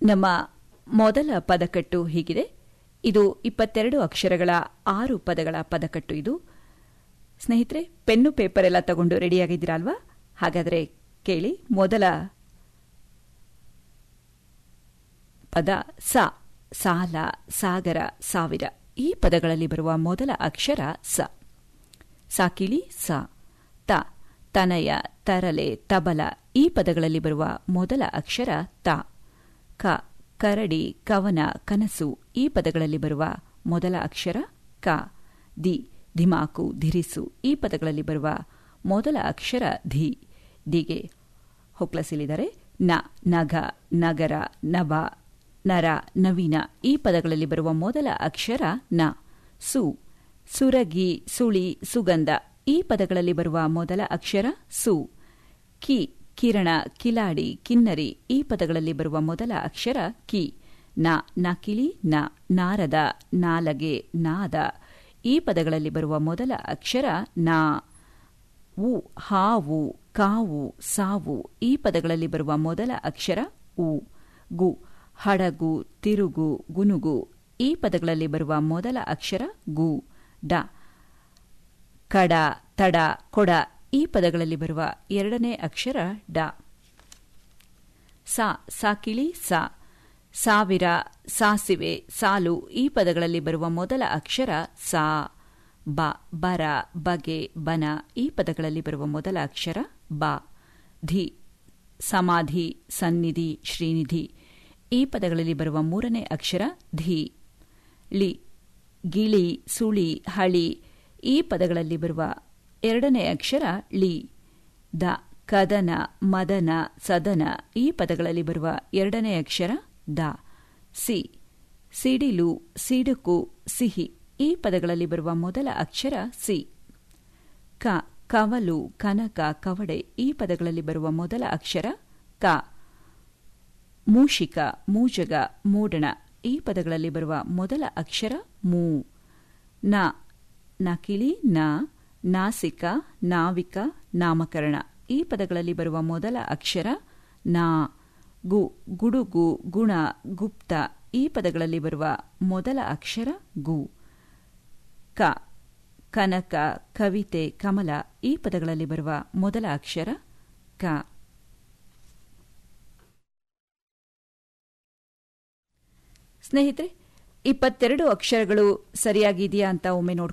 ನಮ್ಮ ಮೊದಲ ಪದಕಟ್ಟು ಹೀಗಿದೆ ಇದು ಇಪ್ಪತ್ತೆರಡು ಅಕ್ಷರಗಳ ಆರು ಪದಗಳ ಪದಕಟ್ಟು ಇದು ಸ್ನೇಹಿತರೆ ಪೆನ್ನು ಪೇಪರ್ ಎಲ್ಲ ತಗೊಂಡು ರೆಡಿಯಾಗಿದ್ದೀರಾ ಅಲ್ವಾ ಹಾಗಾದರೆ ಕೇಳಿ ಮೊದಲ ಪದ ಸ ಸಾಲ ಸಾಗರ ಸಾವಿರ ಈ ಪದಗಳಲ್ಲಿ ಬರುವ ಮೊದಲ ಅಕ್ಷರ ಸ ಸಾಕಿಳಿ ಸ ತ ತನಯ ತರಲೆ ತಬಲ ಈ ಪದಗಳಲ್ಲಿ ಬರುವ ಮೊದಲ ಅಕ್ಷರ ತ ಕ ಕರಡಿ ಕವನ ಕನಸು ಈ ಪದಗಳಲ್ಲಿ ಬರುವ ಮೊದಲ ಅಕ್ಷರ ಕ ದಿ ಧಿಮಾಕು ಧಿರಿಸು ಈ ಪದಗಳಲ್ಲಿ ಬರುವ ಮೊದಲ ಅಕ್ಷರ ಧಿ ದಿಗೆ ಹೊಕ್ಲಸಿಲಿದರೆ ನ ನಗ ನಗರ ನಭ ನರ ನವೀನ ಈ ಪದಗಳಲ್ಲಿ ಬರುವ ಮೊದಲ ಅಕ್ಷರ ನ ಸು ಸುರಗಿ ಸುಳಿ ಸುಗಂಧ ಈ ಪದಗಳಲ್ಲಿ ಬರುವ ಮೊದಲ ಅಕ್ಷರ ಸು ಕಿ ಕಿರಣ ಕಿಲಾಡಿ ಕಿನ್ನರಿ ಈ ಪದಗಳಲ್ಲಿ ಬರುವ ಮೊದಲ ಅಕ್ಷರ ಕಿ ನ ನಕಿಲಿ ನ ನಾರದ ನಾಲಗೆ ನಾದ ಈ ಪದಗಳಲ್ಲಿ ಬರುವ ಮೊದಲ ಅಕ್ಷರ ನಾ ಉ ಹಾವು ಕಾವು ಸಾವು ಈ ಪದಗಳಲ್ಲಿ ಬರುವ ಮೊದಲ ಅಕ್ಷರ ಉ ಗು ಹಡಗು ತಿರುಗು ಗುನುಗು ಈ ಪದಗಳಲ್ಲಿ ಬರುವ ಮೊದಲ ಅಕ್ಷರ ಗು ಡ ಕಡ ತಡ ಕೊಡ ಈ ಪದಗಳಲ್ಲಿ ಬರುವ ಎರಡನೇ ಅಕ್ಷರ ಡ ಸಾ ಸಾಕಿಳಿ ಸಾ ಸಾವಿರ ಸಾಸಿವೆ ಸಾಲು ಈ ಪದಗಳಲ್ಲಿ ಬರುವ ಮೊದಲ ಅಕ್ಷರ ಸಾ ಬ ಬರ ಬಗೆ ಬನ ಈ ಪದಗಳಲ್ಲಿ ಬರುವ ಮೊದಲ ಅಕ್ಷರ ಬ ಧಿ ಸಮಾಧಿ ಸನ್ನಿಧಿ ಶ್ರೀನಿಧಿ ಈ ಪದಗಳಲ್ಲಿ ಬರುವ ಮೂರನೇ ಅಕ್ಷರ ಧಿ ಳಿ ಗಿಳಿ ಸುಳಿ ಹಳಿ ಈ ಪದಗಳಲ್ಲಿ ಬರುವ ಎರಡನೇ ಅಕ್ಷರ ಳಿ ದ ಕದನ ಮದನ ಸದನ ಈ ಪದಗಳಲ್ಲಿ ಬರುವ ಎರಡನೇ ಅಕ್ಷರ ದ ಸಿ ಸಿಡಿಲು ಸಿಡುಕು ಸಿಹಿ ಈ ಪದಗಳಲ್ಲಿ ಬರುವ ಮೊದಲ ಅಕ್ಷರ ಸಿ ಕ ಕವಲು ಕನಕ ಕವಡೆ ಈ ಪದಗಳಲ್ಲಿ ಬರುವ ಮೊದಲ ಅಕ್ಷರ ಕ ಮೂಷಿಕ ಮೂಜಗ ಮೂಡಣ ಈ ಪದಗಳಲ್ಲಿ ಬರುವ ಮೊದಲ ಅಕ್ಷರ ಮೂ ನ ನಕಿಲಿ ನ ನಾಸಿಕ ನಾವಿಕ ನಾಮಕರಣ ಈ ಪದಗಳಲ್ಲಿ ಬರುವ ಮೊದಲ ಅಕ್ಷರ ನಾ ಗು ಗುಡುಗು ಗುಣ ಗುಪ್ತ ಈ ಪದಗಳಲ್ಲಿ ಬರುವ ಮೊದಲ ಅಕ್ಷರ ಗು ಕ ಕನಕ ಕವಿತೆ ಕಮಲ ಈ ಪದಗಳಲ್ಲಿ ಬರುವ ಮೊದಲ ಅಕ್ಷರ ಕ ಸ್ನೇಹಿತರೆ ಇಪ್ಪತ್ತೆರಡು ಅಕ್ಷರಗಳು ಸರಿಯಾಗಿದೆಯಾ ಅಂತ ಒಮ್ಮೆ ನೋಡ್ಕೊಳ್ಳಿ